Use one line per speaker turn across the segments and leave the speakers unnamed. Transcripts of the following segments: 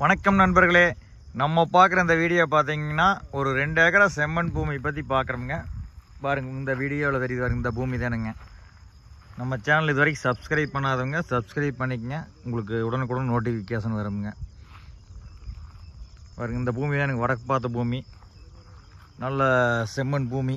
வணக்கம் நண்பர்களே நம்ம பார்க்குற இந்த வீடியோ பார்த்தீங்கன்னா ஒரு ரெண்டு ஏக்கரா செம்மண் பூமி பற்றி பார்க்குறோமுங்க பாருங்க இந்த வீடியோவில் தெரியுது பாருங்க இந்த பூமி தானுங்க நம்ம சேனல் இது வரைக்கும் சப்ஸ்கிரைப் பண்ணாதவங்க சப்ஸ்கிரைப் பண்ணிக்கங்க உங்களுக்கு உடனுக்குடன் நோட்டிஃபிகேஷன் வருங்க பாருங்க இந்த பூமி தான் எனக்கு வடக்கு பார்த்த பூமி நல்ல செம்மண் பூமி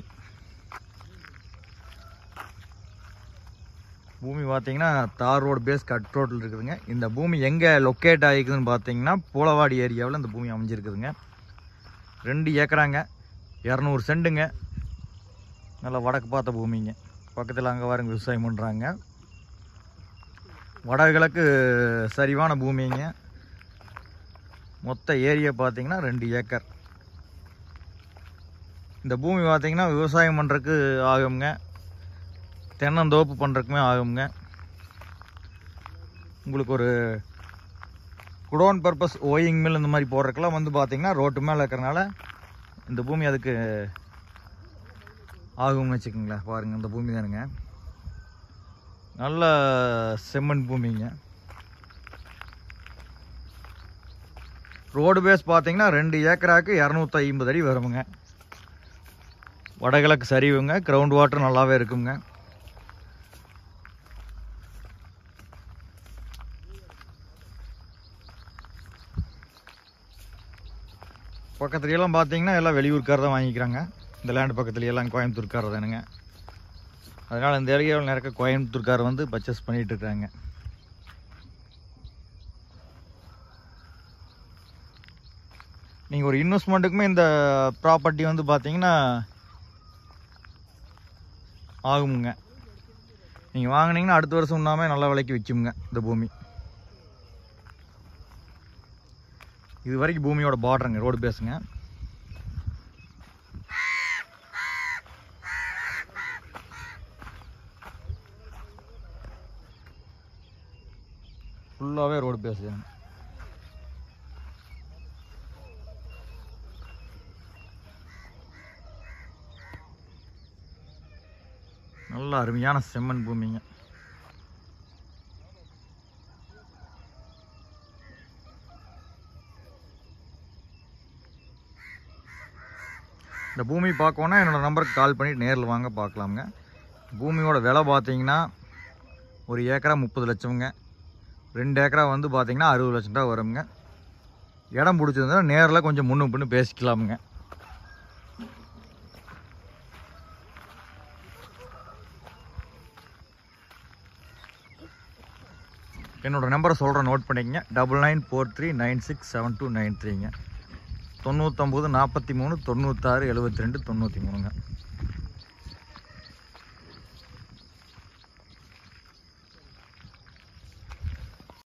பூமி பார்த்தீங்கன்னா தார் ரோடு பேஸ் கட் ரோட்டில் இருக்குதுங்க இந்த பூமி எங்கே லொக்கேட் ஆகிக்குதுன்னு பார்த்தீங்கன்னா பூலவாடி ஏரியாவில் இந்த பூமி அமைஞ்சிருக்குதுங்க ரெண்டு ஏக்கராங்க இரநூறு செண்டுங்க நல்லா வடக்கு பார்த்த பூமிங்க பக்கத்தில் அங்கே வாருங்க விவசாயம் பண்ணுறாங்க வடகிழக்கு சரிவான பூமிங்க மொத்த ஏரியா பார்த்தீங்கன்னா ரெண்டு ஏக்கர் இந்த பூமி பார்த்தீங்கன்னா விவசாயம் பண்ணுறதுக்கு ஆகுங்க தென்னந்தோப்பு பண்ணுறதுக்குமே ஆகுங்க உங்களுக்கு ஒரு குடோன் பர்பஸ் ஓயிங் மில் இந்த மாதிரி போடுறதுக்கெல்லாம் வந்து பார்த்தீங்கன்னா ரோட்டு மேலே இருக்கிறனால இந்த பூமி அதுக்கு ஆகும்னு வச்சுக்கோங்களேன் பாருங்கள் இந்த பூமி தானுங்க நல்ல செம்மண் பூமிங்க ரோடு பேஸ் பார்த்தீங்கன்னா ரெண்டு ஏக்கராக்கு இரநூத்தி ஐம்பது அடி வருமுங்க வடகிழக்கு சரிவுங்க கிரவுண்ட் வாட்டர் நல்லாவே இருக்குங்க பக்கத்துலையெல்லாம் பார்த்தீங்கன்னா எல்லாம் வெளியூர்க்கார தான் வாங்கிக்கிறாங்க இந்த லேண்டு பக்கத்துல எல்லாம் கோயம்புத்தூர்காரர் தானுங்க அதனால் இந்த ஏரியாவில் நிறைய கோயம்புத்தூர்கார் வந்து பர்ச்சேஸ் பண்ணிட்டு இருக்காங்க நீங்கள் ஒரு இன்வெஸ்ட்மெண்ட்டுக்குமே இந்த ப்ராப்பர்ட்டி வந்து பார்த்தீங்கன்னா ஆகுமுங்க நீங்கள் வாங்குனீங்கன்னா அடுத்த வருஷம் உண்ணாமல் நல்ல விலைக்கு விற்குங்க இந்த பூமி இது வரைக்கும் பூமியோட பார்டருங்க ரோடு பேசுங்க ஃபுல்லாகவே ரோடு பேசுங்க நல்ல அருமையான செம்மண் பூமிங்க இந்த பூமி பார்க்கணுன்னா என்னோட நம்பருக்கு கால் பண்ணி நேரில் வாங்க பார்க்கலாமுங்க பூமியோட விலை பார்த்தீங்கன்னா ஒரு ஏக்கரா முப்பது லட்சம்ங்க ரெண்டு ஏக்கரா வந்து பார்த்தீங்கன்னா அறுபது லட்சம் ரூபா வருங்க இடம் பிடிச்சிருந்தா நேரில் கொஞ்சம் முன்னும் பின்னு பேசிக்கலாமுங்க என்னோட நம்பரை சொல்கிறேன் நோட் பண்ணிக்கங்க double nine four three nine six seven two nine த்ரீங்க தொண்ணூத்தொம்பது நாற்பத்தி மூணு தொண்ணூத்தாறு எழுபத்தி ரெண்டு தொண்ணூற்றி மூணுங்க